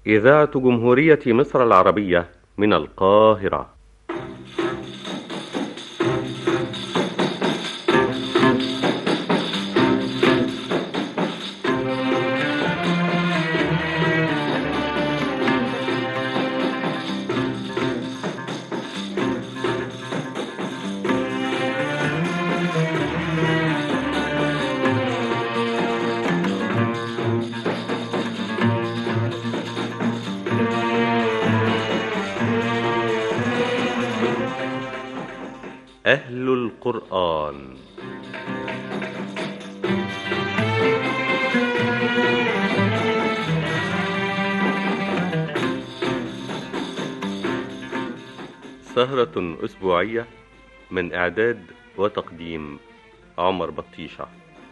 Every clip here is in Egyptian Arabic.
إذاعة جمهورية مصر العربية من القاهرة أهل القرآن سهرة أسبوعية من إعداد وتقديم عمر بطيشة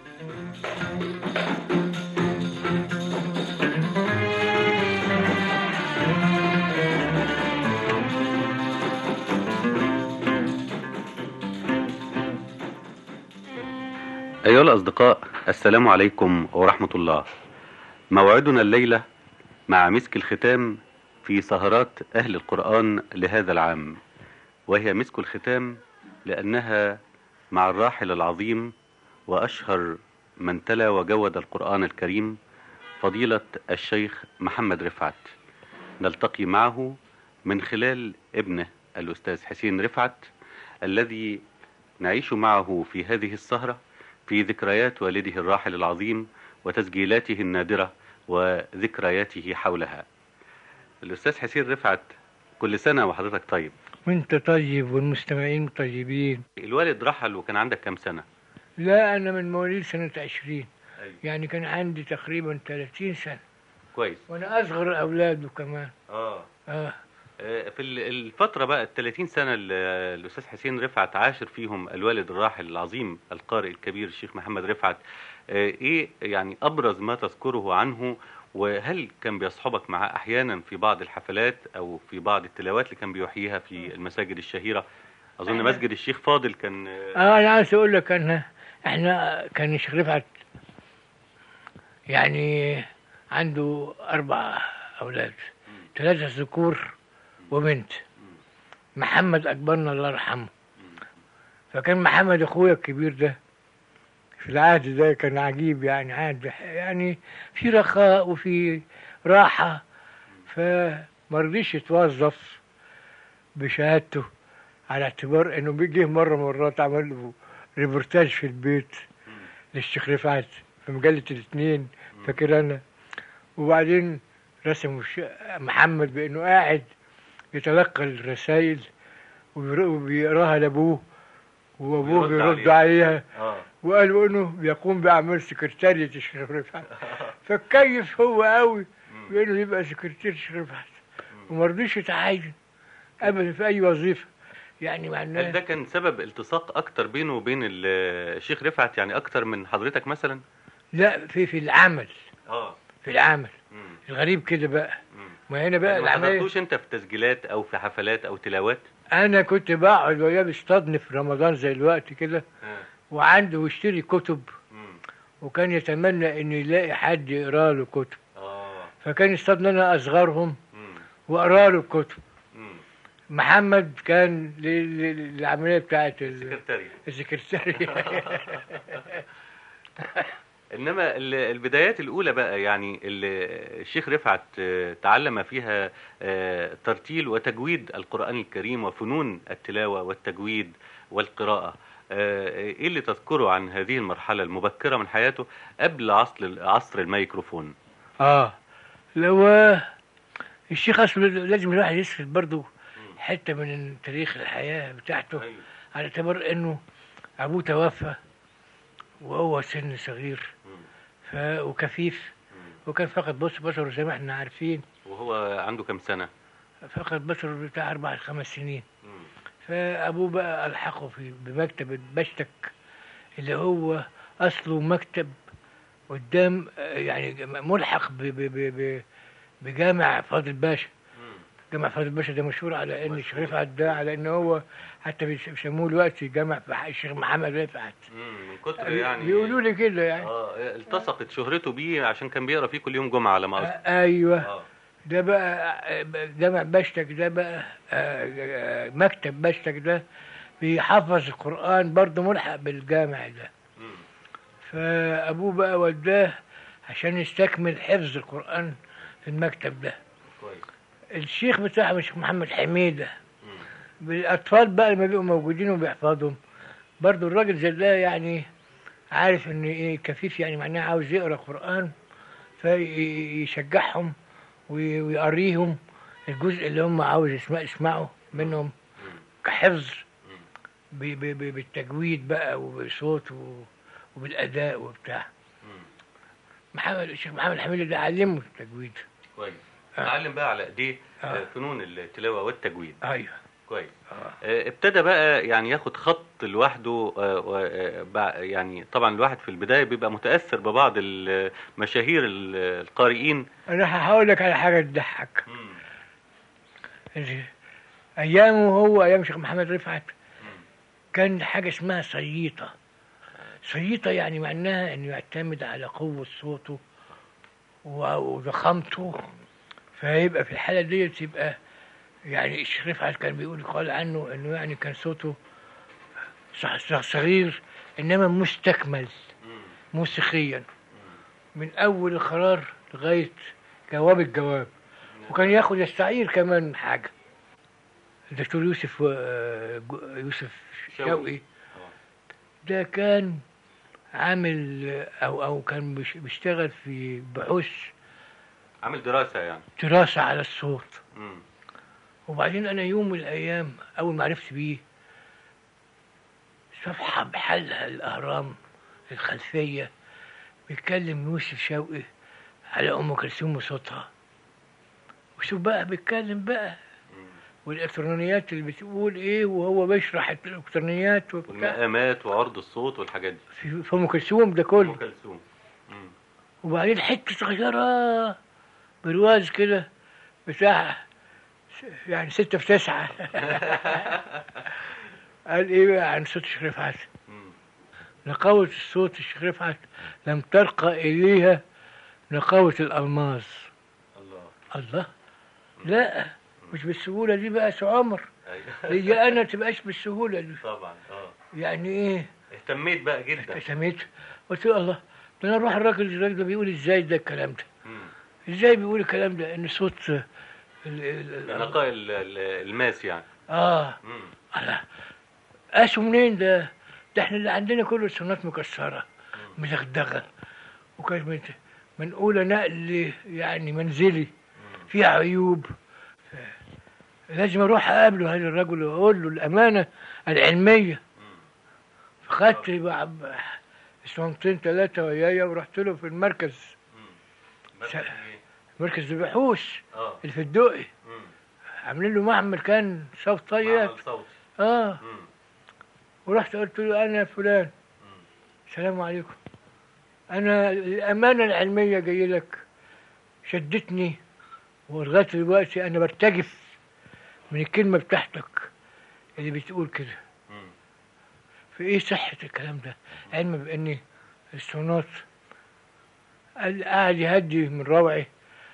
أيها الأصدقاء السلام عليكم ورحمة الله موعدنا الليلة مع مسك الختام في سهرات أهل القرآن لهذا العام وهي مسك الختام لأنها مع الراحل العظيم وأشهر من تلا وجود القرآن الكريم فضيلة الشيخ محمد رفعت نلتقي معه من خلال ابنه الأستاذ حسين رفعت الذي نعيش معه في هذه السهرة في ذكريات والده الراحل العظيم وتسجيلاته النادرة وذكرياته حولها الأستاذ حسين رفعت كل سنة وحضرتك طيب وانت طيب والمستمعين طيبين الوالد رحل وكان عندك كام سنة لا انا من مواليد سنة عشرين أيوة. يعني كان عندي تقريبا 30 سنة كويس وانا اصغر اولاده كمان اه اه آه، في ال- الفترة بقى ال 30 سنة اللي الأستاذ حسين رفعت عاشر فيهم الوالد الراحل العظيم القارئ الكبير الشيخ محمد رفعت آه، إيه يعني أبرز ما تذكره عنه وهل كان بيصحبك معاه أحيانا في بعض الحفلات أو في بعض التلاوات اللي كان بيحييها في المساجد الشهيرة أظن أنا- مسجد الشيخ فاضل كان آه، اه انا عايز اقول لك انا احنا كان الشيخ رفعت يعني عنده اربع اولاد ثلاثة ذكور وبنت محمد اكبرنا الله يرحمه فكان محمد اخويا الكبير ده في العهد ده كان عجيب يعني عهد يعني في رخاء وفي راحة فما رضيش يتوظف بشهادته على اعتبار انه بيجي مرة مرات عمل له ريبورتاج في البيت للشيخ رفعت في مجلة الاثنين فاكر انا وبعدين رسموا الش- محمد بانه قاعد يتلقى الرسائل وبير- وبيقراها لابوه وابوه بيرد بيرد عليه. عليها آه وقالوا انه بيقوم باعمال سكرتارية الشيخ رفعت فكيف هو قوي بانه يبقى سكرتير الشيخ رفعت وما رضيش يتعين ابدا في اي وظيفه يعني مع هل الناس ده كان سبب التصاق أكتر بينه وبين ال- الشيخ رفعت يعني أكتر من حضرتك مثلا؟ لا في في العمل آه في العمل مم. الغريب كده بقى مم. ما هنا بقى يعني ما العمليه حضرتوش انت في تسجيلات او في حفلات او تلاوات انا كنت بقعد وياه بيصطادني في رمضان زي الوقت كده وعنده يشتري كتب مم. وكان يتمنى انه يلاقي حد يقرا له كتب اه فكان يصطادني انا اصغرهم مم. واقرا له الكتب مم. محمد كان ل- ل- للعمليه بتاعت ال- سكرتاري السكرتارية انما ال- البدايات الاولى بقى يعني ال- الشيخ رفعت آه، تعلم فيها آه، ترتيل وتجويد القران الكريم وفنون التلاوه والتجويد والقراءه آه، ايه اللي تذكره عن هذه المرحله المبكره من حياته قبل عصر عصر الميكروفون اه لو الشيخ اصله لازم الواحد يسرد برضه حته من تاريخ الحياه بتاعته على اعتبار انه ابوه توفى وهو سن صغير ف... وكفيف وكان فقد بص بصره زي ما احنا عارفين وهو عنده كام سنه فقد بصره بتاع اربع خمس سنين مم. فابوه بقى الحقه في بمكتب بشتك اللي هو اصله مكتب قدام آه، يعني ملحق ب ب ب ب بجامع فاضل باشا مم. جامع فاضل باشا ده مشهور على ان مشهور. الشيخ رفعت ده على ان هو حتى بيس- بيسموه دلوقتي جامع بح- الشيخ محمد رفعت مم. من كتر يعني بيقولوا لي كده يعني اه التصقت شهرته بيه عشان كان بيقرا فيه كل يوم جمعه على ما اذكر آه ايوه اه ده بقى جامع بشتك ده بقى آه، آه، مكتب بشتك ده بيحفظ القرآن برضه ملحق بالجامع ده مم. فأبوه بقى وداه عشان يستكمل حفظ القرآن في المكتب ده كويس الشيخ بتاعهم الشيخ محمد حميدة مم. بالأطفال بقى لما بيبقوا موجودين وبيحفظهم برضه الراجل زي ده يعني عارف إن إيه كفيف يعني معناه عاوز يقرأ قرآن فيشجعهم وي- ويقريهم الجزء اللي هم عاوز يسمع يسمعوا منهم كحفظ ب- ب- ب- بالتجويد بقى وبصوت و- وبالأداء وبتاع مم. محمد الشيخ محمد حميدة ده علمه التجويد كويس آه. اتعلم بقى على ايديه آه. آه، فنون التلاوه والتجويد أيوه كويس آه. آه، ابتدى بقى يعني ياخد خط لوحده آه، و- آه، بع- يعني طبعا الواحد في البدايه بيبقى متاثر ببعض المشاهير ال- القارئين أنا هقول لك على حاجة تضحك ايامه هو ايام الشيخ محمد رفعت كان حاجه اسمها صييطه صييطه يعني معناها انه يعتمد على قوه صوته و- وضخامته فيبقى في الحاله ديت يبقى يعني الشيخ رفعت كان بيقول يقال عنه انه يعني كان صوته صح- صح- صغير انما مستكمل موسيقيا من اول القرار لغايه جواب الجواب وكان ياخد يستعير كمان حاجه الدكتور يوسف آه، جو- يوسف شوقي. شوقي ده كان عامل آه، او او كان بيش- بيشتغل في بحوث عامل دراسه يعني دراسه على الصوت مم. وبعدين انا يوم من الايام اول ما عرفت بيه صفحه بحالها الاهرام الخلفيه بيتكلم يوسف شوقي على ام كلثوم وصوتها وشوف بقى بيتكلم بقى مم. والالكترونيات اللي بتقول ايه وهو بيشرح الالكترونيات وبتاع والمقامات وعرض الصوت والحاجات دي في في ام كلثوم ده ام كله كلثوم مم. وبعدين حته صغيره برواز كده بتاع يعني ستة في تسعة قال ايه بقى عن صوت الشيخ رفعت مم. نقاوة الصوت الشيخ رفعت لم ترقى إليها نقاوة الألماظ الله الله لا مش بالسهولة دي بقى يا عمر ايوه هي أنا تبقاش بالسهولة دي طبعا اه يعني إيه اهتميت بقى جدا سميت قلت له الله ده أنا أروح الراجل الراجل ده بيقول إزاي ده الكلام ده مم. إزاي بيقول الكلام ده إن صوت ال- ال- ال- نقاء ال- ال- الماس يعني آه مم. الله قاسوا منين ده ده احنا اللي عندنا كله صنات مكسرة مدغدغة وكانت من- منقولة نقل يعني منزلي فيها عيوب لازم اروح اقابله هذا الرجل واقول له الامانه العلميه فخدت بقى صنطين ثلاثه ويايا ورحت له في المركز مركز ايه؟ مركز البحوث اه اللي في الدقي مم. عاملين له معمل كان صوتيات معمل صوتي اه مم. ورحت قلت له انا فلان السلام عليكم انا الامانه العلميه جاي لك شدتني ولغايه دلوقتي انا برتجف من الكلمه بتاعتك اللي بتقول كده مم. في ايه صحه الكلام ده علما بان الصونات قال- قاعد يهدي من روعي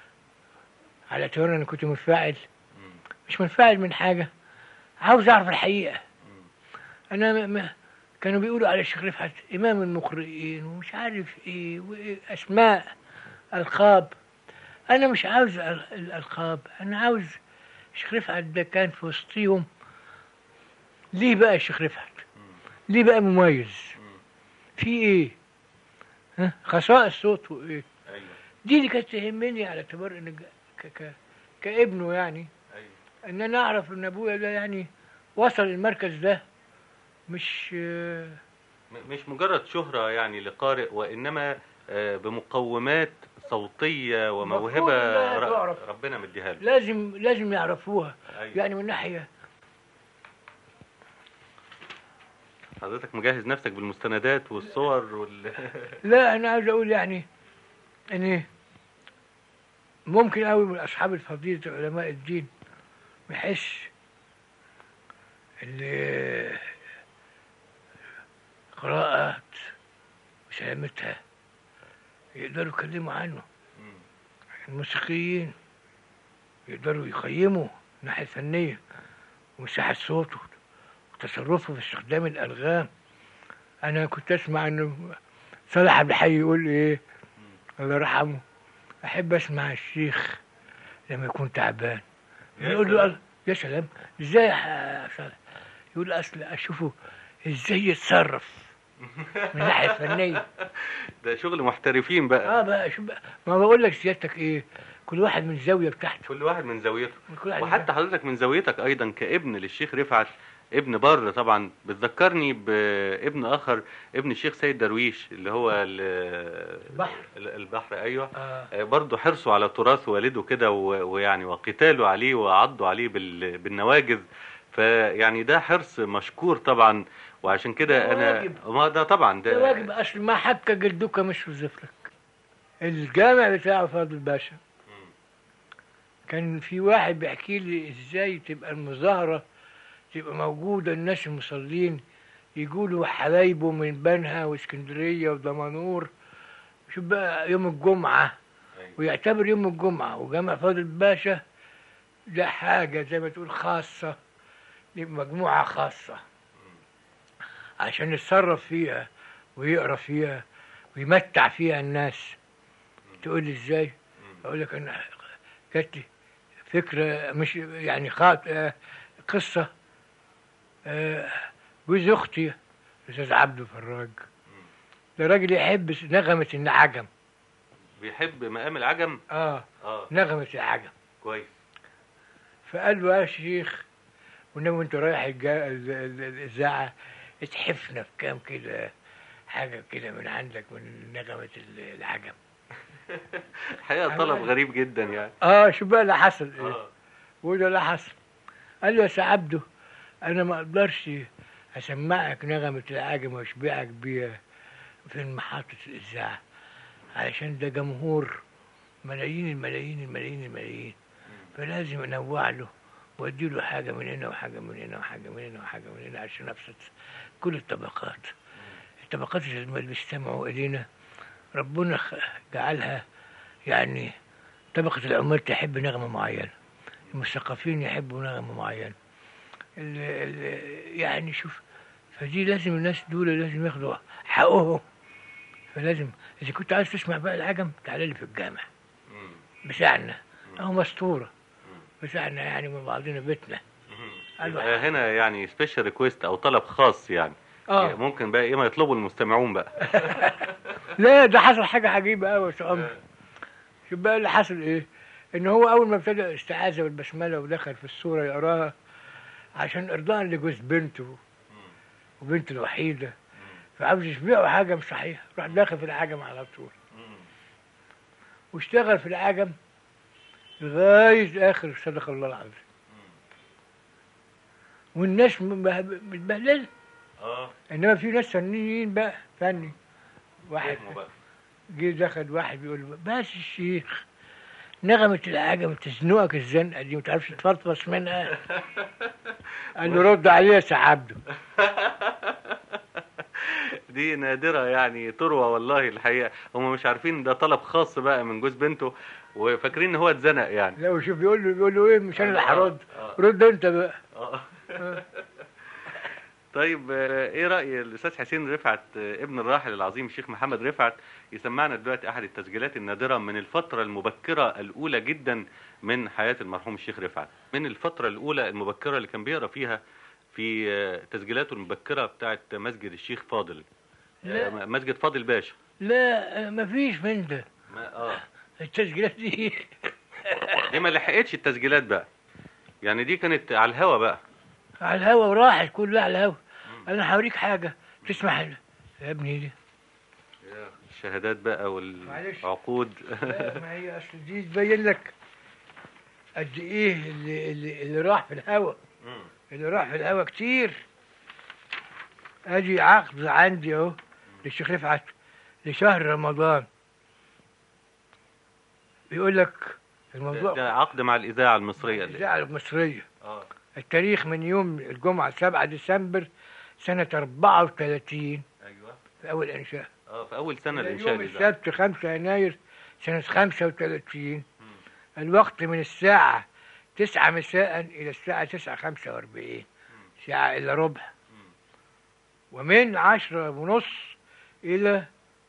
على اعتبار انا كنت منفعل مم. مش منفعل من حاجه عاوز اعرف الحقيقه مم. انا ما ما كانوا بيقولوا على الشيخ رفعت امام المقرئين ومش عارف ايه واسماء القاب انا مش عاوز ال- الالقاب انا عاوز الشيخ رفعت ده كان في وسطيهم ليه بقى الشيخ رفعت ليه بقى مميز في ايه ها خصائص صوته ايه ايوه دي اللي كانت تهمني على اعتبار ان ج- ك ك كابنه يعني ايوه ان انا اعرف ان ابويا ده يعني وصل المركز ده مش آه، م- مش مجرد شهرة يعني لقارئ وإنما آه، بمقومات صوتية وموهبة المفروض إنها ر- تعرف. ربنا مديها له لازم لازم يعرفوها أيوة. يعني من ناحيه حضرتك مجهز نفسك بالمستندات والصور وال لا انا عاوز اقول يعني ان ممكن قوي من اصحاب الفضيله علماء الدين بحس ان قراءات وسلامتها يقدروا يتكلموا عنه مم. الموسيقيين يقدروا يقيموا الناحية الفنية ومساحة صوته وتصرفه في استخدام الألغام أنا كنت أسمع إنه صالح عبد الحي يقول لي إيه الله يرحمه أحب أسمع الشيخ لما يكون تعبان يا يقول له سلام. "الله- يا سلام إزاي يا صالح يقول أصل أشوفه إزاي يتصرف من الناحية الفنية ده شغل محترفين بقى اه بقى شوف بقى ما بقول لك سيادتك ايه كل واحد من الزاويه بتاعته كل واحد من زاويته كل واحد من وحتى حضرتك من زاويتك ايضا كابن للشيخ رفعت ابن بر طبعا بتذكرني بابن اخر ابن الشيخ سيد درويش اللي هو ال- البحر. ال- البحر ايوه آه. آه، برضه حرصه على تراث والده كده و- ويعني وقتاله عليه وعضه عليه بال- بالنواجذ فيعني ده حرص مشكور طبعا وعشان كده ده انا واجب. ما ده طبعا ده واجب اصل ما حكى جلدك مش في زفرك الجامع بتاعه فاضل باشا كان في واحد بيحكي لي ازاي تبقى المظاهره تبقى موجوده الناس المصلين يقولوا حبايبه من بنها واسكندريه ودمنهور شوف بقى يوم الجمعه أيوة. ويعتبر يوم الجمعه وجامع فاضل باشا ده حاجه زي ما تقول خاصه دي مجموعه خاصه عشان يتصرف فيها ويقرا فيها ويمتع فيها الناس تقول لي ازاي اقول لك انا جات لي فكره مش يعني خاط آه، قصه آه، جوز اختي الاستاذ عبده فراج ده راجل يحب نغمه العجم بيحب مقام العجم اه اه نغمه العجم كويس فقال له يا شيخ ونبي وانت رايح الجا- ال- ال- الاذاعه اتحفنا بكام كده حاجه كده من عندك من نغمه ال- العجم الحقيقه طلب غريب جدا يعني اه شو بقى اللي حصل ايه اه وده اللي حصل قال له يا سي عبده انا ما اقدرش اسمعك نغمه العجم واشبعك بيها في محطه الاذاعه علشان ده جمهور ملايين الملايين الملايين الملايين فلازم انوع له وادي له حاجه من هنا وحاجه من هنا وحاجه من هنا وحاجه من هنا عشان ابسط كل الطبقات الطبقات اللي بيستمعوا الينا ربنا خ- جعلها يعني طبقه العمال تحب نغمه معينه المثقفين يحبوا نغمه معينه ال ال يعني شوف فدي لازم الناس دول لازم ياخدوا حقهم فلازم اذا كنت عايز تسمع بقى العجم تعال لي في الجامع مم. بتاعنا اهو مستوره بتاعنا يعني من بعضنا بيتنا قالوا يبقى هنا يعني سبيشال ريكويست او طلب خاص يعني اه ممكن بقى ايه ما يطلبوا المستمعون بقى لا ده حصل حاجه عجيبه قوي يا عمرو شوف بقى اللي حصل ايه ان هو اول ما ابتدى الاستعاذه والبسمله ودخل في السوره يقراها عشان ارضاء لجوز بنته وبنته الوحيده فعاوز يشبعوا حاجه مش صحيحه راح داخل في العجم على طول واشتغل في العجم لغايه اخر صدق الله العظيم والناس مبه- متبهدله اه انما في ناس فنيين بقى فني واحد فهموا بقى جه دخل واحد بيقول له بس الشيخ نغمة العجم تزنقك الزنقة دي ما تعرفش تفلفص منها قال له رد عليه يا سي عبده دي نادرة يعني تروى والله الحقيقة هم مش عارفين ده طلب خاص بقى من جوز بنته وفاكرين ان هو اتزنق يعني لا وشوف بيقول له بيقول له ايه مش انا اللي هرد آه. رد انت بقى آه. طيب آه، ايه رأي الاستاذ حسين رفعت آه، ابن الراحل العظيم الشيخ محمد رفعت يسمعنا دلوقتي احد التسجيلات النادرة من الفترة المبكرة الاولى جدا من حياة المرحوم الشيخ رفعت من الفترة الاولى المبكرة اللي كان بيقرا فيها في آه، تسجيلاته المبكرة بتاعت مسجد الشيخ فاضل لا. آه، مسجد فاضل باشا لا ما فيش من ده ما اه التسجيلات دي دي ما لحقتش التسجيلات بقى يعني دي كانت على الهوا بقى على الهوا وراحت كلها على الهوا انا هوريك حاجة تسمح يا ابني دي الشهادات بقى معلش. والعقود لا، ما هي اصل دي تبين لك قد ايه اللي, اللي, اللي راح في الهوا اللي راح في الهوا كتير ادي عقد عندي اهو للشيخ رفعت لشهر رمضان بيقول لك الموضوع ده عقد مع الإذاعة المصرية اللي. الإذاعة المصرية اه التاريخ من يوم الجمعة 7 ديسمبر سنة 34 ايوه في أول إنشاء اه في أول سنة إلى الإنشاء يوم الإذاعة السبت 5 يناير سنة 35 الوقت من الساعة تسعة مساء إلى الساعة تسعة خمسة وأربعين ساعة إلا ربع ومن عشرة ونص إلى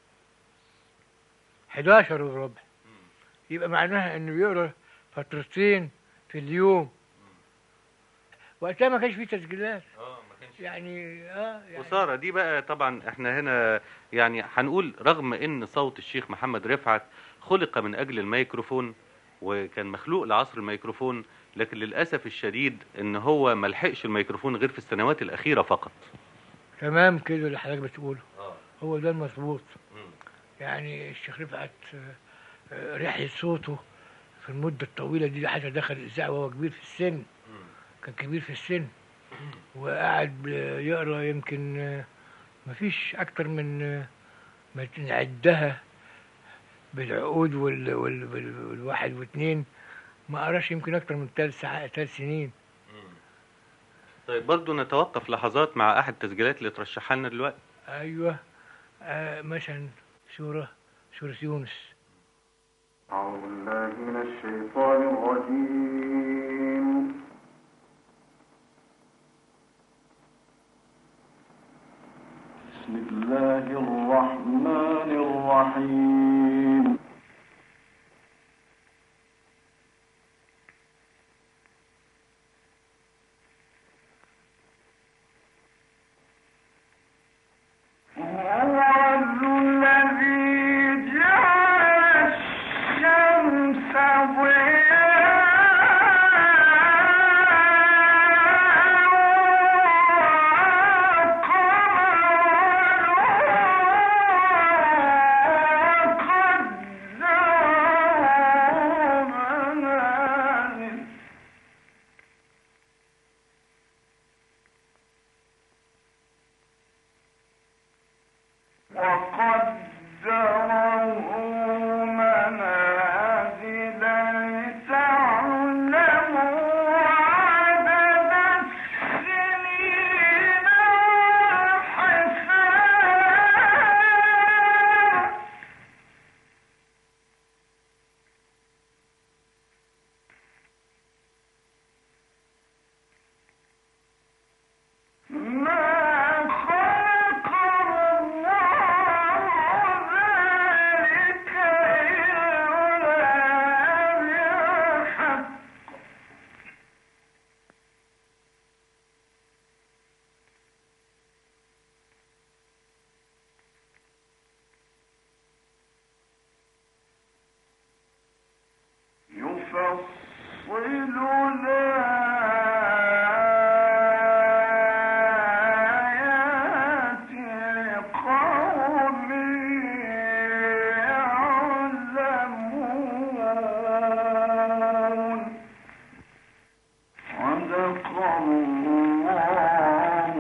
حداشر وربع يبقى معناها إنه بيقرا فترتين في اليوم وقتها ما كانش فيه تسجيلات اه ما كانش يعني اه يعني وسارة دي بقى طبعا احنا هنا يعني هنقول رغم ان صوت الشيخ محمد رفعت خلق من اجل الميكروفون وكان مخلوق لعصر الميكروفون لكن للاسف الشديد ان هو ملحقش الميكروفون غير في السنوات الاخيره فقط تمام كده اللي حضرتك بتقوله اه هو ده المظبوط يعني الشيخ رفعت آه، آه، رحلة صوته في المدة الطويلة دي حتى دخل الإذاعة وهو كبير في السن كان كبير في السن وقعد آه، يقرا يمكن آه، مفيش أكتر من آه، ما نعدها بالعقود وال... وال... وال... والواحد واثنين ما قراش يمكن أكتر من ثلاث ساعات ثلاث سنين طيب برضو نتوقف لحظات مع احد التسجيلات اللي ترشحها لنا دلوقتي أيوه آه مثلا سورة سورة يونس أعوذ بالله من الشيطان الرجيم بسم الله الرحمن الرحيم هو الذي جعل الشمس ضياء وقدره منازل لتعلموا عدد السنين والحساب ما خلق الله ذلك إلا بالحق يفصل الآيات لقوم يعلمون صدق الله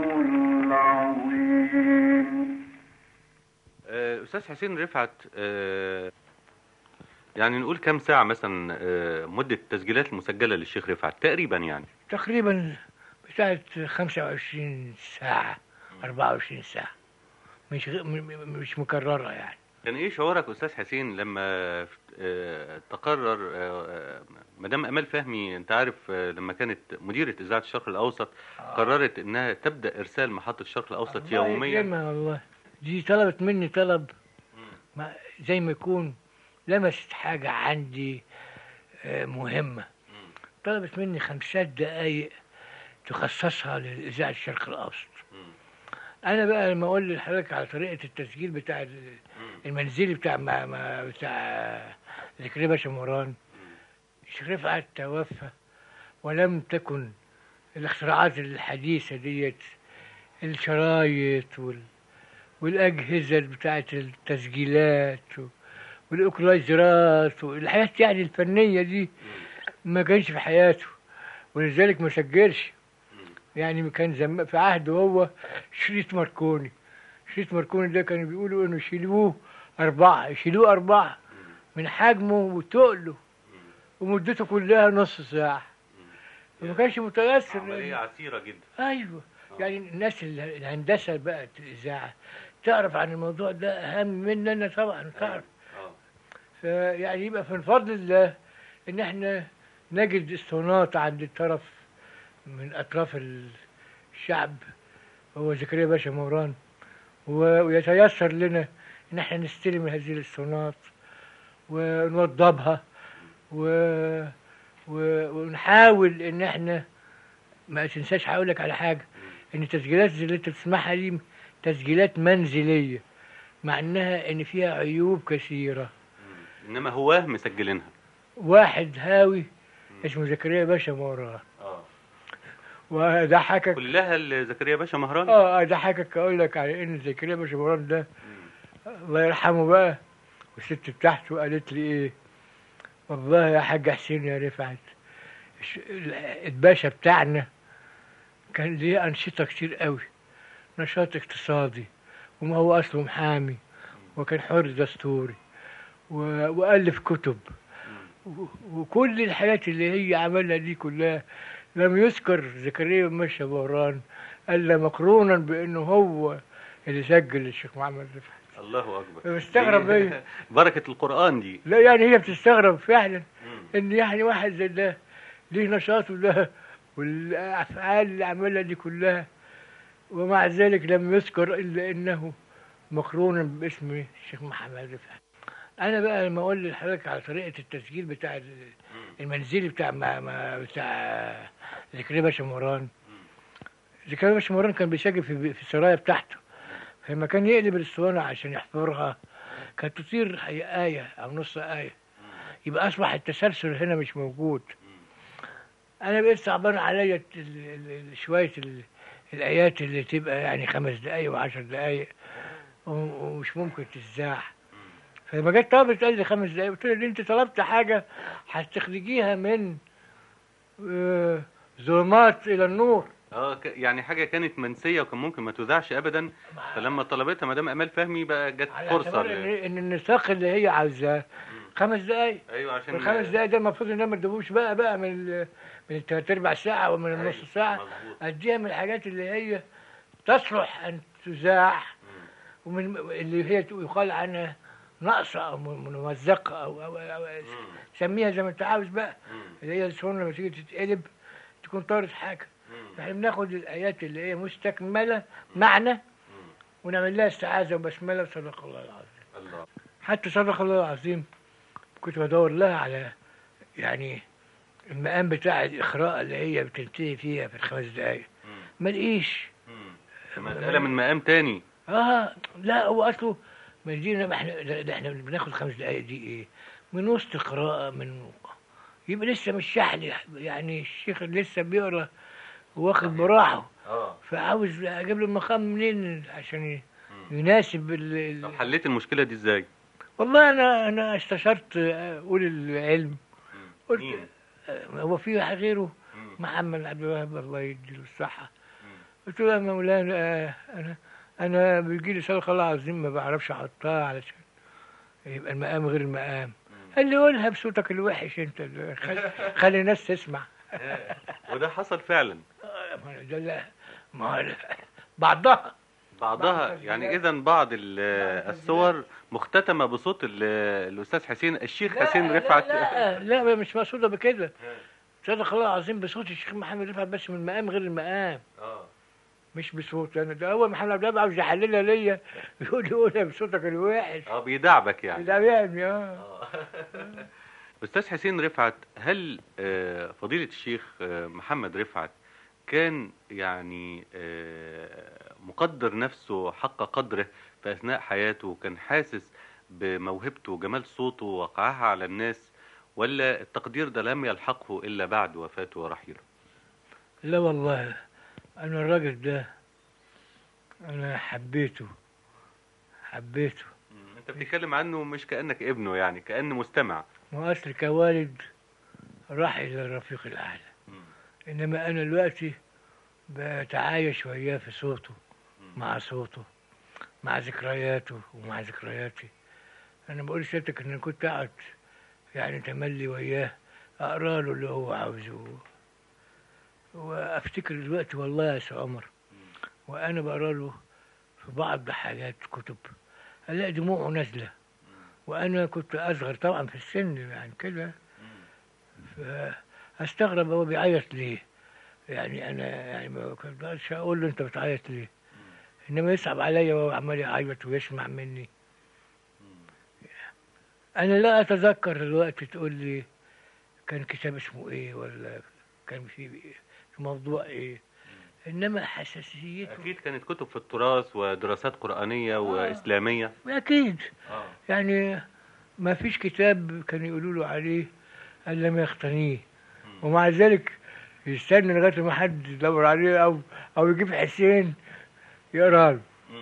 العظيم آه، استاذ حسين رفعت آه، يعني نقول كم ساعه مثلا آه، مده التسجيلات المسجله للشيخ رفعت تقريبا يعني تقريبا بتاعت 25 ساعة 24 ساعة مش غ... م- م- مش مكررة يعني كان ايه شعورك استاذ حسين لما آه، تقرر آه، آه، مدام امال فهمي انت عارف آه، لما كانت مديره اذاعه الشرق الاوسط قررت انها تبدا ارسال محطه الشرق الاوسط الله يوميا يكرمها والله دي طلبت مني طلب ما زي ما يكون لمست حاجة عندي آه، مهمة طلبت مني خمسات دقايق تخصصها لإذاعة الشرق الأوسط أنا بقى لما أقول لحضرتك على طريقة التسجيل بتاع ال- المنزلي بتاع ما ما بتاع ذكري باشا موران الشيخ رفعت توفى ولم تكن الاختراعات الحديثة ديت الشرايط وال والأجهزة بتاعت التسجيلات و- والأوكلايزرات والحاجات يعني الفنية دي ما كانش في حياته ولذلك ما سجلش يعني كان زم في عهده هو شريط ماركوني شريط ماركوني ده كانوا بيقولوا انه يشيلوه أربعة يشيلوه أربعة من حجمه وتقله ومدته كلها نص ساعة ما كانش متيسر عمليه عسيره جدا ايوه يعني الناس ال- الهندسه بقى الاذاعه تعرف عن الموضوع ده اهم مني انا طبعا تعرف اه فيعني يبقى من فضل الله ان احنا نجد اسطوانات عند طرف من اطراف الشعب هو زكريا باشا موران و- ويتيسر لنا ان احنا نستلم هذه الاسطوانات ونوضبها و... و... ونحاول ان احنا ما تنساش هقول لك على حاجه ان التسجيلات اللي انت بتسمعها دي تسجيلات منزليه مع انها ان فيها عيوب كثيره انما هواه مسجلينها واحد هاوي اسمه زكريا باشا موران اه وضحكك كلها لزكريا باشا مهران اه اضحكك اقول لك على ان زكريا باشا موران ده الله يرحمه بقى والست بتاعته قالت لي ايه والله يا حاج حسين يا رفعت الش- ال- الباشا بتاعنا كان ليه انشطه كتير قوي نشاط اقتصادي وما هو اصله محامي وكان حر دستوري و- والف كتب و- وكل الحاجات اللي هي عملها دي كلها لم يذكر زكريا باشا مهران الا مقرونا بانه هو اللي سجل الشيخ محمد رفعت الله اكبر مستغرب دي- ايه بركه القران دي لا يعني هي بتستغرب فعلا مم. ان يعني واحد زي ده ليه نشاطه ده والافعال اللي عملها دي كلها ومع ذلك لم يذكر الا انه مقرون باسم الشيخ محمد رفعت انا بقى لما اقول لحضرتك على طريقه التسجيل بتاع ال- المنزلي بتاع ما ما بتاع زكريا باشا موران زكريا باشا موران كان بيسجل في في السرايا بتاعته فلما كان يقلب الاسطوانه عشان يحفرها كانت تطير هي آية أو نص آية يبقى أصبح التسلسل هنا مش موجود أنا بقيت صعبان عليا ال- ال- ال- شوية ال- الآيات اللي تبقى يعني خمس دقايق وعشر دقايق و- ومش ممكن تتذاع فلما جت طلبت قال لي خمس دقايق قلت له دي أنت طلبت حاجة هتخرجيها من آه، ظلمات إلى النور اه ك- يعني حاجه كانت منسيه وكان ممكن ما تذاعش ابدا فلما طلبتها مدام امال فهمي بقى جت على فرصه اعتبار ل... إن إن النساق اللي هي عاوزاه خمس دقايق ايوه عشان الخمس دقايق ده المفروض ان انا ما ادوش بقى بقى من ال- من التلات ارباع ساعه ومن النص أيوة، ساعه مظبوط. اديها من الحاجات اللي هي تصلح ان تذاع ومن اللي هي يقال عنها ناقصه او م- ممزقه او او, أو مم. سميها زي ما انت عاوز بقى مم. اللي هي الصورة لما تيجي تتقلب تكون طارت حاجه مم. احنا بناخد الايات اللي هي مستكمله معنى ونعمل لها استعاذه وبسمله وصدق الله العظيم الله حتى صدق الله العظيم كنت بدور لها على يعني المقام بتاع الإخراء اللي هي بتنتهي فيها في الخمس دقايق مم. ما لقيش مم. مساله من مقام تاني اه لا هو اصله ما دي ما احنا ده ده احنا بناخد خمس دقايق دي ايه من وسط قراءة من يبقى لسه مش شحن يعني الشيخ لسه بيقرا واخد براحه اه فعاوز اجيب له المقام منين عشان ي- يناسب ال- ال- طب حليت المشكله دي ازاي والله انا انا استشرت اقول العلم قلت مين؟ آه، هو في واحد غيره مم. محمد عبد الوهاب الله يديله الصحه مم. قلت له يا مولانا آه، انا انا بيجي لي صدق الله العظيم ما بعرفش احطها علشان يبقى المقام غير المقام قال لي قولها بصوتك الوحش انت اللي خلي, خلي الناس تسمع وده حصل فعلا آه، ما ده لا ما هو لا. بعضها بعضها بعض يعني اذا بعض ال- الصور مختتمه بصوت ال- الاستاذ حسين الشيخ حسين لا رفعت لا, لا, لا مش مقصوده بكده صدق الله العظيم بصوت الشيخ محمد رفعت بس من المقام غير المقام اه مش بصوت انا ده اول محمد عبد الوهاب عاوز يحللها ليا يقول لي قولها بصوتك الوحش اه بيدعبك يعني ده يعني اه استاذ حسين رفعت هل آه، فضيله الشيخ آه، محمد رفعت كان يعني آه، مقدر نفسه حق قدره في اثناء حياته وكان حاسس بموهبته وجمال صوته ووقعها على الناس ولا التقدير ده لم يلحقه الا بعد وفاته ورحيله لا والله انا الراجل ده انا حبيته حبيته انت بتتكلم عنه مش كانك ابنه يعني كان مستمع ما اصل كوالد راح الى الرفيق الاعلى انما انا دلوقتي بتعايش وياه في صوته مع صوته مع ذكرياته ومع ذكرياتي انا بقول لسيادتك ان أنا كنت اقعد يعني تملي وياه اقرا له اللي هو عاوزه وافتكر دلوقتي والله يا سي عمر وانا بقرا له في بعض حاجات كتب الاقي دموعه نازله وانا كنت اصغر طبعا في السن يعني كده استغرب هو بيعيط ليه يعني انا يعني ما كنتش اقول له انت بتعيط ليه انما يصعب عليا وهو عمال يعيط ويسمع مني انا لا اتذكر دلوقتي تقول لي كان كتاب اسمه ايه ولا كان في في موضوع ايه انما حساسيته اكيد كانت كتب في التراث ودراسات قرآنية وإسلامية اكيد اه يعني ما فيش كتاب كان يقولوا له عليه الا ما يقتنيه ومع ذلك يستنى لغايه ما حد يدور عليه او او يجيب حسين يقرا له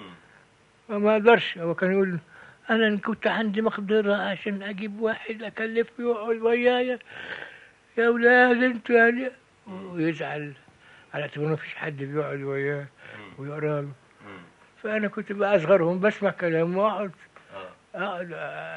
فما قدرش هو كان يقول انا إن كنت عندي مقدره عشان اجيب واحد اكلفه يقعد ويايا يا اولاد انتوا يعني ويزعل على اعتبار ما فيش حد بيقعد وياه ويقرا له فانا كنت بقى اصغرهم بسمع كلامه واقعد اقعد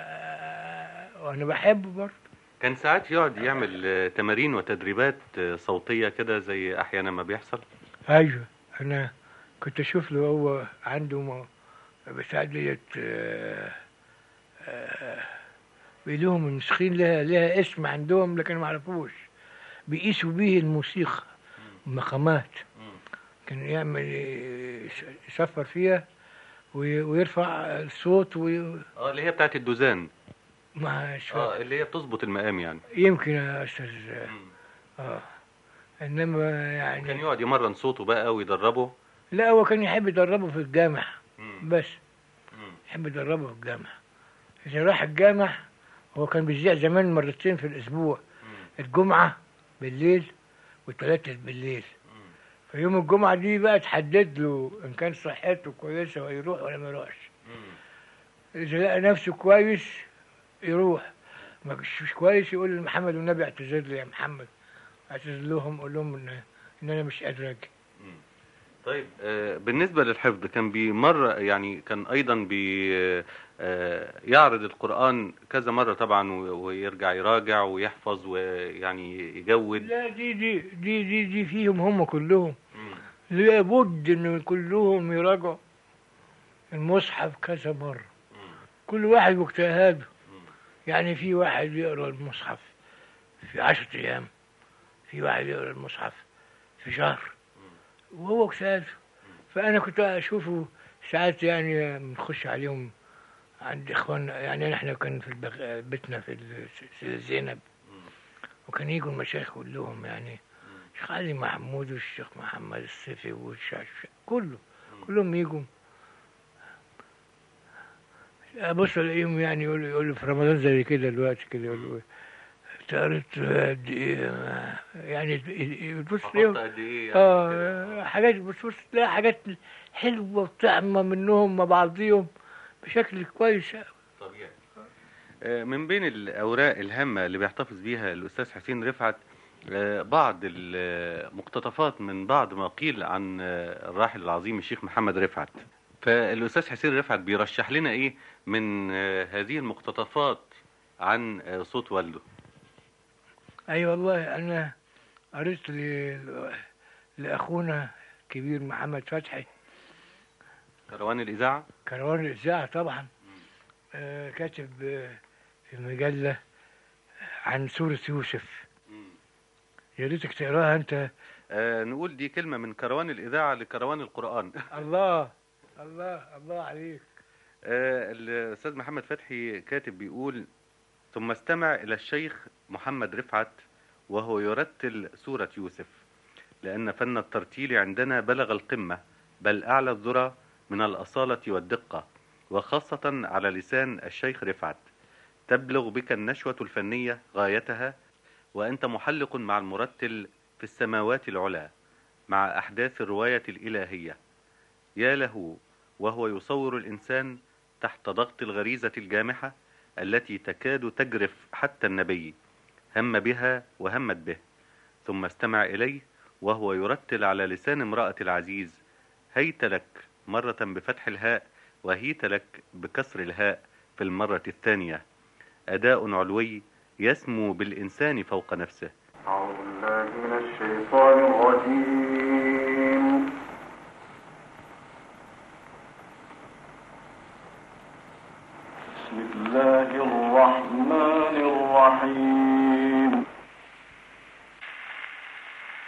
آه، وانا بحبه برضه كان ساعات يقعد يعمل آه، تمارين وتدريبات آه، صوتية كده زي أحيانا ما بيحصل ايوه انا كنت اشوف له هو عنده م- بتاع ديت آه، آه، بيلهم الموسيقيين لها لها اسم عندهم لكن ما عرفوش بيقيسوا بيه الموسيقى مقامات كان يعمل يس- يصفر فيها وي- ويرفع الصوت ومع اه اللي هي بتاعت الدوزان شوية اه اللي هي بتظبط المقام يعني يمكن يا استاذ اه انما كان يعني يقعد يمرن صوته بقى ويدربه لا هو كان يحب يدربه في الجامع مم. بس مم. يحب يدربه في الجامع إذا راح الجامع هو كان بيذيع زمان مرتين في الأسبوع الجمعة بالليل والثلاثة بالليل فيوم الجمعة دي بقى تحدد له إن كان صحته كويسة ويروح ولا ما يروحش إذا لقى نفسه كويس يروح ما كانش مش كويس يقول لمحمد والنبي اعتذر لي يا محمد اعتذر لهم قول لهم إن, إن أنا مش قادر أجي طيب آه، بالنسبة للحفظ كان بيمر يعني كان أيضا بي آه، يعرض القرآن كذا مرة طبعا و- ويرجع يراجع ويحفظ ويعني يجود لا دي دي دي دي, دي فيهم هم كلهم لابد ان كلهم يراجعوا المصحف كذا مرة كل واحد واجتهاده يعني في واحد يقرا المصحف في عشرة ايام في واحد يقرا المصحف في شهر وهو اجتهاده فانا كنت اشوفه ساعات يعني بنخش عليهم عند اخواننا يعني احنا كان في البغ... بيتنا في ال- زينب وكان يجوا المشايخ كلهم يعني الشيخ علي محمود والشيخ محمد الصيفي والشيخ كله كلهم يجوا ابص الاقيهم يعني يقولوا يقولوا في رمضان زي كده دلوقتي كده يقولوا انت قريت قد ايه يعني تبص حفظت ليهم قد إيه يعني كده؟ اه حاجات بتبص تلاقي حاجات حلوه وطعمه منهم مع بعضيهم بشكل كويس طبيعي آه، من بين الأوراق الهامة اللي بيحتفظ بيها الأستاذ حسين رفعت آه، بعض المقتطفات من بعض ما قيل عن آه، الراحل العظيم الشيخ محمد رفعت فالأستاذ حسين رفعت بيرشح لنا إيه من آه، هذه المقتطفات عن آه، صوت والده اي والله انا قريت ل- لاخونا كبير محمد فتحي كروان الإذاعة كروان الاذاعه طبعا آه كاتب آه في مجله عن سوره يوسف يا ريتك تقراها انت آه، نقول دي كلمة من كروان الإذاعة لكروان القرآن الله الله الله عليك آه، الأستاذ محمد فتحي كاتب بيقول ثم استمع إلى الشيخ محمد رفعت وهو يرتل سورة يوسف لأن فن الترتيل عندنا بلغ القمة بل أعلى الذرى من الأصالة والدقة وخاصة على لسان الشيخ رفعت تبلغ بك النشوة الفنية غايتها وأنت محلق مع المرتل في السماوات العلى مع أحداث الرواية الإلهية يا له وهو يصور الإنسان تحت ضغط الغريزة الجامحة التي تكاد تجرف حتى النبي هم بها وهمت به ثم استمع إليه وهو يرتل على لسان امرأة العزيز هيت لك مرة بفتح الهاء وهيت لك بكسر الهاء في المرة الثانية أداء علوي يسمو بالإنسان فوق نفسه أعوذ بالله من الشيطان الرجيم بسم الله الرحمن الرحيم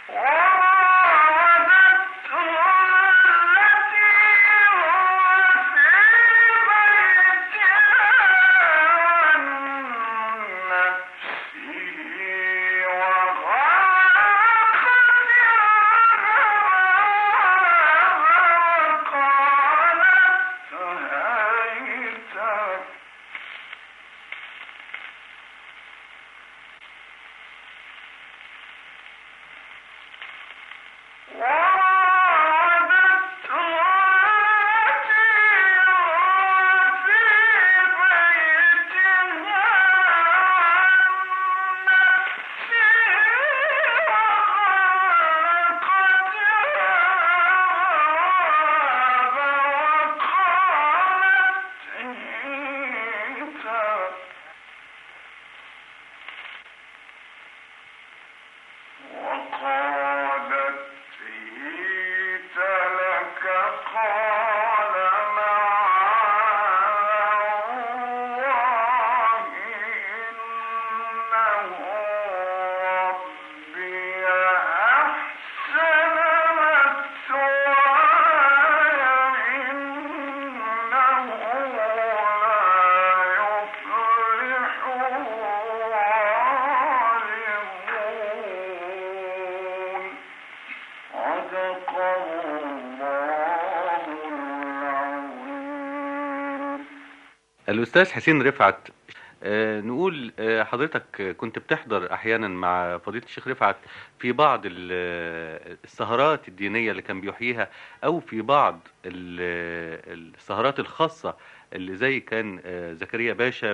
الأستاذ حسين رفعت آه، نقول آه، حضرتك كنت بتحضر أحيانا مع فضيلة الشيخ رفعت في بعض ال- السهرات الدينية اللي كان بيحييها أو في بعض ال- السهرات الخاصة اللي زي كان آه، زكريا باشا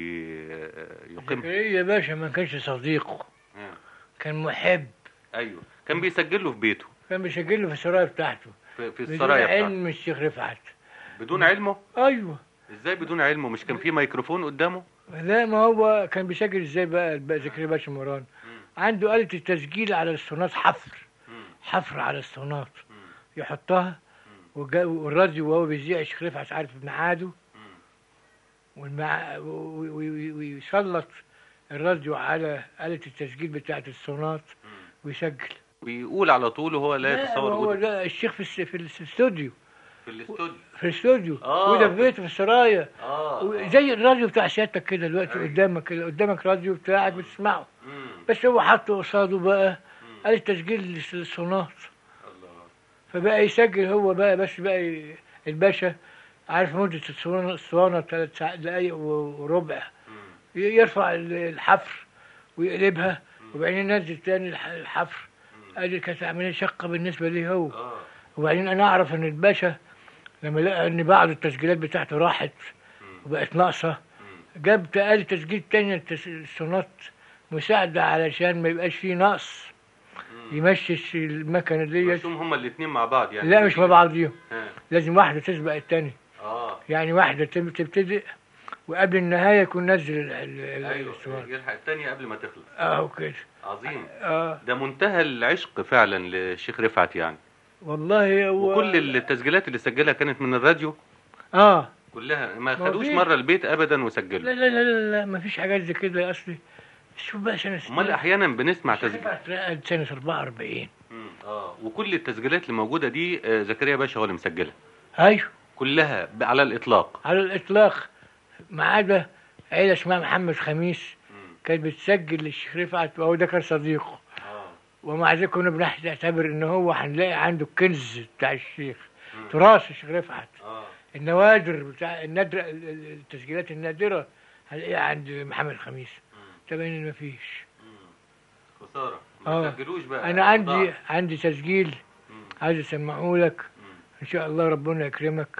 بيقيم زكريا باشا ما كانش صديقه كان محب أيوه كان بيسجله في بيته كان بيسجله في السرايا بتاعته في, في بدون السرايا بتاعته علم الشيخ رفعت بدون علمه ايوه ازاي بدون علمه مش كان في ميكروفون قدامه لا ما هو كان بيسجل ازاي بقى بقى زكريا باشا مران عنده آلة التسجيل على الاسطوانات حفر حفر على الاسطوانات يحطها وجا- والراديو وهو بيذيع الشيخ رفعت عارف ميعاده والمع... و- و- و- ويسلط الراديو على آلة التسجيل بتاعة الاسطوانات ويسجل بيقول على طول وهو لا يتصور هو وجوده ده الشيخ في الس- في الاستوديو في الاستوديو في الاستوديو آه. وده في بيته في السرايا اه زي الراديو بتاع سيادتك كده دلوقتي أيوة. قدامك كده قدامك راديو بتاعك بتسمعه مم. بس هو حطه قصاده بقى قال التسجيل للصونات الله فبقى يسجل هو بقى بس بقى ي- الباشا عارف مدة الصوانة الصوانة ثلاث ساعات دقايق و- وربع ي- يرفع ال- الحفر ويقلبها وبعدين ينزل تاني الح- الحفر ادي كانت عملية شقة بالنسبة لي هو اه وبعدين انا اعرف ان الباشا لما لقى ان بعض التسجيلات بتاعته راحت وبقت ناقصة جاب آلة تسجيل تانية التس- الصونات مساعدة علشان ما يبقاش فيه نقص يمشي المكنة ديت مرسوم هما الاثنين مع بعض يعني لا مش مع بعضيهم ها. لازم واحدة تسبق التانية اه يعني واحدة تب- تبتدئ وقبل النهاية يكون نزل ال- ال- ايوه الصور يلحق الثانيه قبل ما تخلص اه كده عظيم اه ده منتهى العشق فعلا للشيخ رفعت يعني والله هو وكل التسجيلات اللي سجلها كانت من الراديو اه كلها ما ما خدوش فيش. مره البيت ابدا لا وسجلوا لا لا لا, لا ما فيش حاجات زي كده يا اصلي شوف بقى سنة امال احيانا بنسمع تسجيل تسجيل سنة 44 مم. اه وكل التسجيلات اللي موجوده دي آه، زكريا باشا هو اللي مسجلها ايوه كلها ب- على الاطلاق على الاطلاق ما عدا عيلة اسمها محمد خميس كانت بتسجل للشيخ رفعت وهو ده كان صديقه اه ومع ذلك كنا بنعتبر ان هو هنلاقي عنده الكنز بتاع الشيخ تراث الشيخ رفعت اه النوادر بتاع النادرة ال- ال- التسجيلات النادرة هنلاقيها عند محمد خميس تبين ان مفيش خساره آه. ما سجلوش بقى انا عندي ضاع. عندي تسجيل مم. عايز اسمعه لك مم. ان شاء الله ربنا يكرمك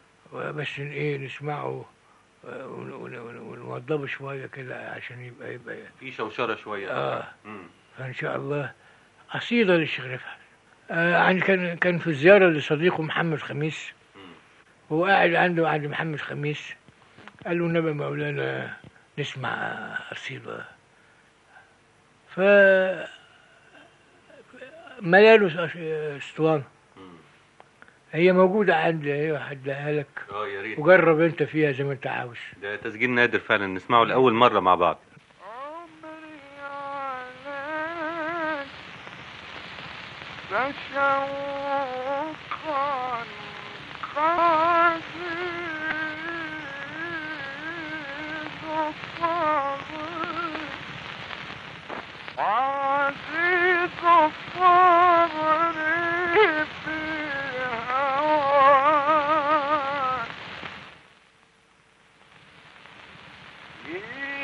بس ن- ايه نسمعه آه، ون- ون- ون- ونوضبه شويه كده عشان يبقى يبقى في شوشره شويه اه مم. فان شاء الله قصيده للشيخ رفعت آه عندي كان كان في زياره لصديقه محمد خميس مم. هو قاعد عنده عند محمد خميس قال له النبي مولانا نسمع قصيده ف ملاله اسطوانه مم. هي موجودة عندي هي هديها لك اه يا ريت وجرب انت فيها زي ما انت عاوز ده تسجيل نادر فعلا نسمعه لاول مره مع بعض عمري عليك شوقا قاسيت الصبر عزيز الصبر في هواك في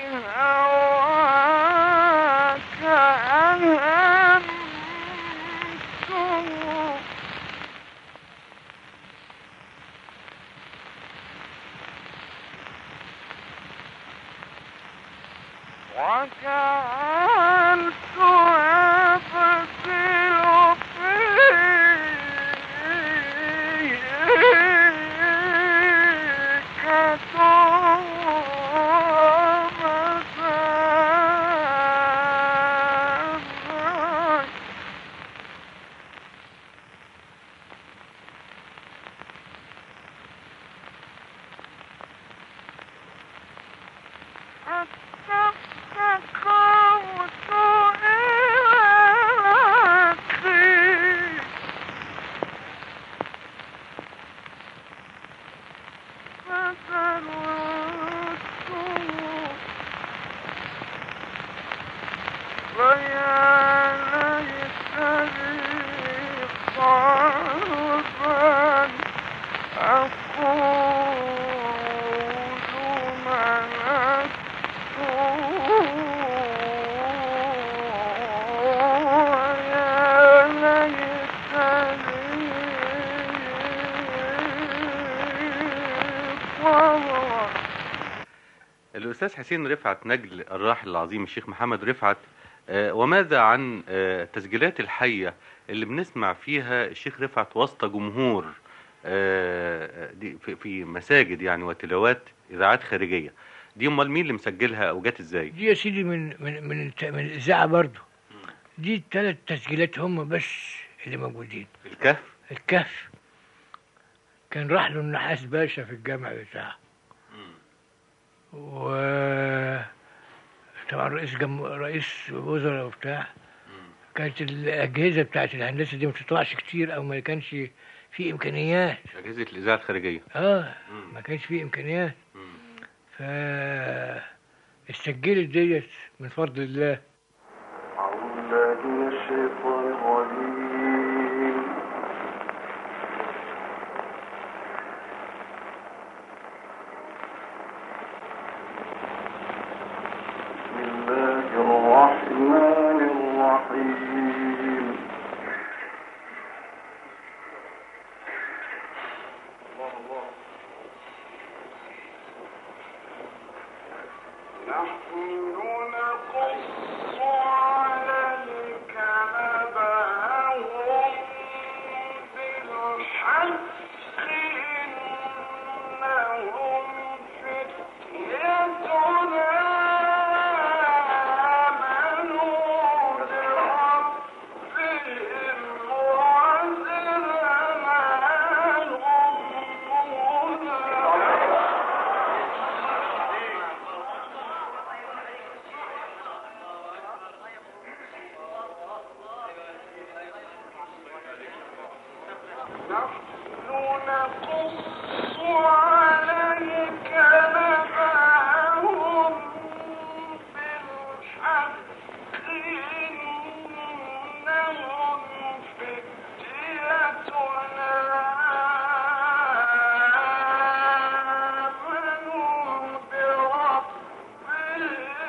هواك أهمت وجعلت أبذل فيك طعم فاستقوت إلى نفسي فسلوته فيا ليتني قلبا أقول ملكت ويا ليتني صبرا الأستاذ حسين رفعت نجل الراحل العظيم الشيخ محمد رفعت آه، وماذا عن آه، التسجيلات الحية اللي بنسمع فيها الشيخ رفعت وسط جمهور آه، دي في- في مساجد يعني وتلاوات إذاعات خارجية دي أمال مين اللي مسجلها أو جت إزاي؟ دي يا سيدي من من من, الت- من الاذاعه برضو دي الثلاث تسجيلات هم بس اللي موجودين في الكهف الكهف كان راح له النحاس باشا في الجامع بتاعه و طبعا رئيس جم... رئيس وزراء وبتاع كانت الاجهزه بتاعت الهندسه دي ما بتطلعش كتير او ما كانش في امكانيات أجهزة الإذاعة الخارجية اه مم. ما كانش في امكانيات مم. ف استجلت ديت من فضل الله أعوذ بالله من الشيطان الرجيم بسم الله الرحمن الرحيم نحن نقص عليك نبأهم بالحق إنهم فتية آمنوا بربهم وزدناهم هدى نحن نقص عليك نبأهم بالحق إنهم فتية آمنوا بربهم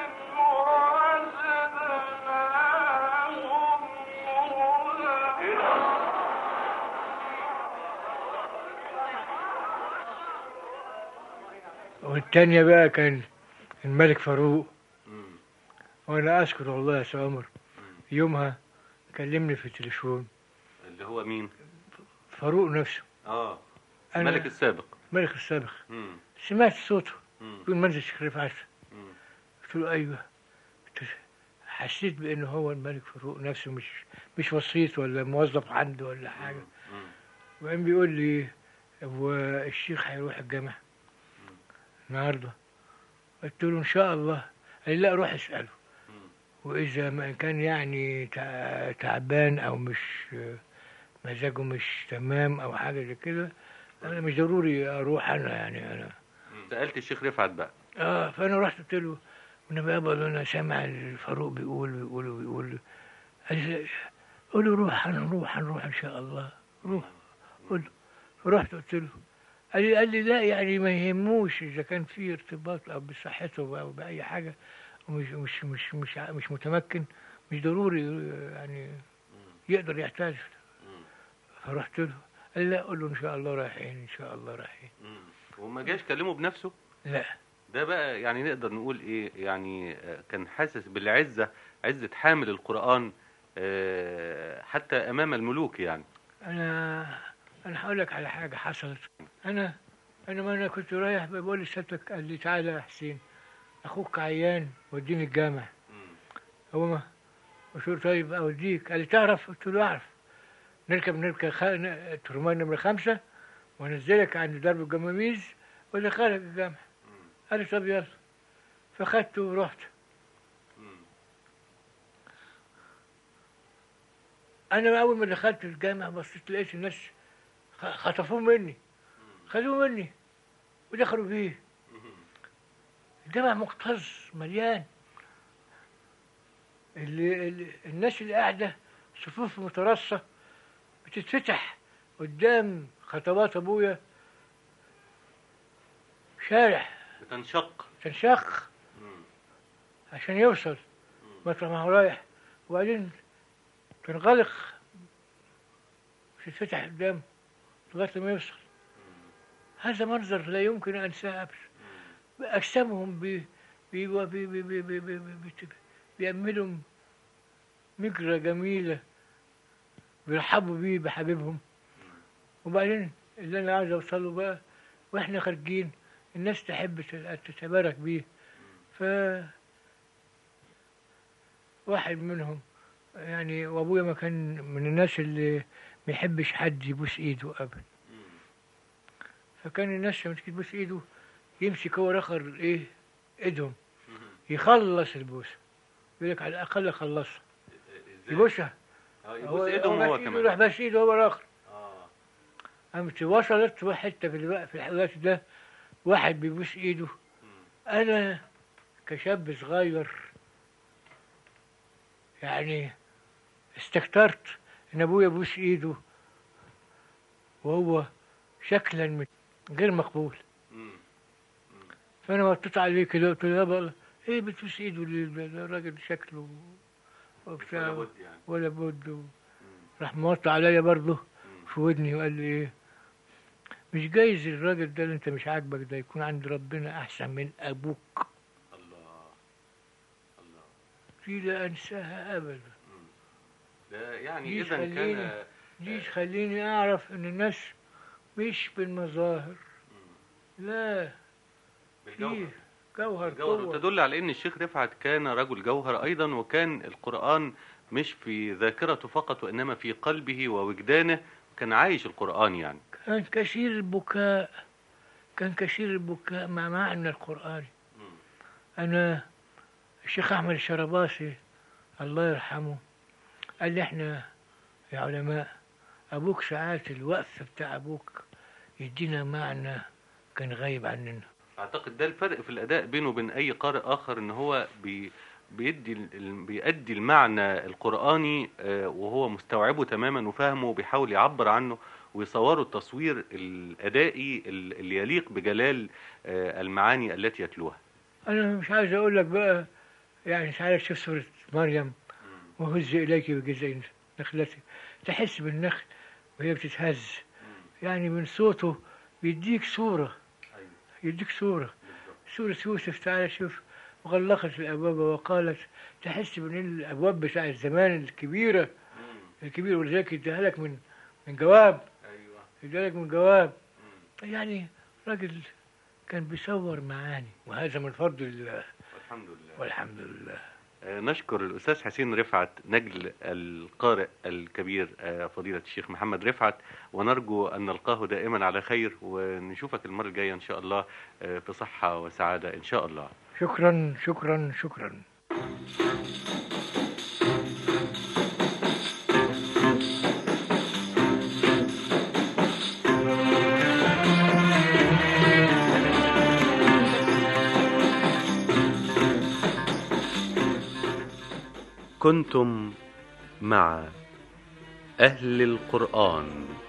وزدناهم هدى والتانية بقى كان الملك فاروق مم. وانا اذكر والله يا سي عمر يومها كلمني في التليفون اللي هو مين؟ فاروق نفسه آه أنا الملك السابق الملك السابق مم. سمعت صوته مم. يقول منزل الشيخ رفعت مم. قلت له ايوه قلت له حسيت بانه هو الملك فاروق نفسه مش مش وسيط ولا موظف عنده ولا حاجه مم. وقام بيقول لي هو الشيخ هيروح الجامع النهارده قلت له ان شاء الله قال لي لا روح اساله واذا ما كان يعني تع- تعبان او مش مزاجه مش تمام او حاجه زي كده انا مش ضروري اروح انا يعني انا سالت الشيخ رفعت بقى اه فانا رحت قلت له وانا بابا انا سامع الفاروق بيقول بيقول بيقول قال لي قول له روح هنروح هنروح ان شاء الله روح قول له رحت قلت له قال لي قال لي لا يعني ما يهموش اذا كان في ارتباط او بصحته او باي حاجه ومش مش مش مش ع- مش متمكن مش ضروري آه، يعني يقدر يعترف فرحت له قال لي لا قول له ان شاء الله رايحين ان شاء الله رايحين وما جاش كلمه بنفسه لا ده بقى يعني نقدر نقول ايه يعني آه، كان حاسس بالعزة عزة حامل القرآن آه، حتى امام الملوك يعني انا انا هقول لك على حاجه حصلت انا انا ما انا كنت رايح بقول لسيادتك قال لي تعالى يا حسين اخوك عيان وديني الجامع هو ما قلت له طيب اوديك قال لي تعرف قلت له اعرف نركب نركب خ... ن- ترمان نمرة خمسة وانزلك عند درب الجماميز ودخلك الجامع قال لي طب يلا فخدته ورحت انا اول ما دخلت الجامع بصيت لقيت الناس خ- خطفوه مني خدوه مني ودخلوا فيه الجامع مكتظ مليان اللي اللي الناس اللي قاعده صفوف مترصه بتتفتح قدام خطوات ابويا شارع بتنشق تنشق عشان يوصل مطرح ما هو رايح وبعدين تنغلق تتفتح قدام لغاية ما يوصل هذا منظر لا يمكن أن أنساه أبدا أجسامهم بي بي بي بي بي بي بي بي بي بيعملوا مجرى جميلة بيرحبوا بيه بحبيبهم وبعدين اللي أنا عايز أوصله بقى وإحنا خارجين الناس تحب تت- تتبارك بيه ف واحد منهم يعني وابويا ما كان من الناس اللي ما يحبش حد يبوس ايده ابدا فكان الناس لما تيجي تبوس ايده يمسك هو اخر ايه ايدهم يخلص البوسه يقول لك على الاقل خلصها يبوسها آه، يبوس ايدهم هو بس إيده كمان يروح بس ايده هو الاخر آه. قامت وصلت حته في الوقت في الوقت ده واحد بيبوس ايده انا كشاب صغير يعني استكترت ان ابويا يبوس ايده وهو شكلا مت- غير مقبول مم. فانا وطيت عليه كده قلت له يابا ايه بتبوس ايده ليه؟ ده ده الراجل شكله وبتاع ولا بد يعني ولا بد راح موطي عليا برضه في ودني وقال لي ايه مش جايز الراجل ده اللي انت مش عاجبك ده يكون عند ربنا احسن من ابوك الله الله دي لا انساها ابدا ده يعني دي اذا خليني- كان دي تخليني اعرف ان الناس مش بالمظاهر لا بالجوهر فيه جوهر الجوهر قوة تدل على ان الشيخ رفعت كان رجل جوهر ايضا وكان القرآن مش في ذاكرته فقط وانما في قلبه ووجدانه كان عايش القرآن يعني كان كثير البكاء كان كثير البكاء مع معنى القرآن أنا الشيخ أحمد الشرباسي الله يرحمه قال لي إحنا يا علماء أبوك ساعات الوقف بتاع أبوك يدينا معنى كان غايب عننا اعتقد ده الفرق في الاداء بينه وبين اي قارئ اخر ان هو بي بيدي ال- بيأدي المعنى القرآني آه، وهو مستوعبه تماما وفاهمه وبيحاول يعبر عنه ويصوره التصوير الأدائي ال- اللي يليق بجلال آه، المعاني التي يتلوها أنا مش عايز أقول لك بقى يعني تعالى تشوف سورة مريم وهز إليك بجزء نخلتك تحس بالنخل وهي بتتهز يعني من صوته بيديك صورة يديك صورة سورة يوسف تعالى شوف وغلقت الأبواب وقالت تحس بأن الأبواب بتاع الزمان الكبيرة الكبيرة ولذلك يديها لك من من جواب ايوه يديها لك من جواب يعني راجل كان بيصور معاني وهذا من فضل الله الحمد لله والحمد لله آه، نشكر الأستاذ حسين رفعت نجل القارئ الكبير آه، فضيلة الشيخ محمد رفعت ونرجو أن نلقاه دائما على خير ونشوفك المرة الجاية إن شاء الله آه، في صحة وسعادة إن شاء الله شكرا شكرا شكرا كنتم مع أهل القرآن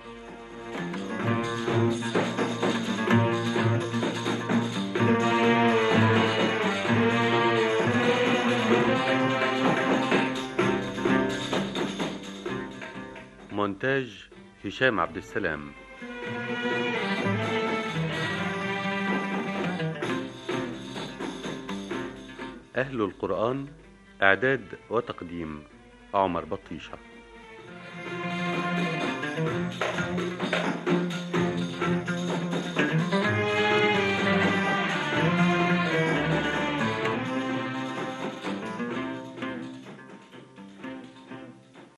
مونتاج هشام عبد السلام أهل القرآن إعداد وتقديم عمر بطيشة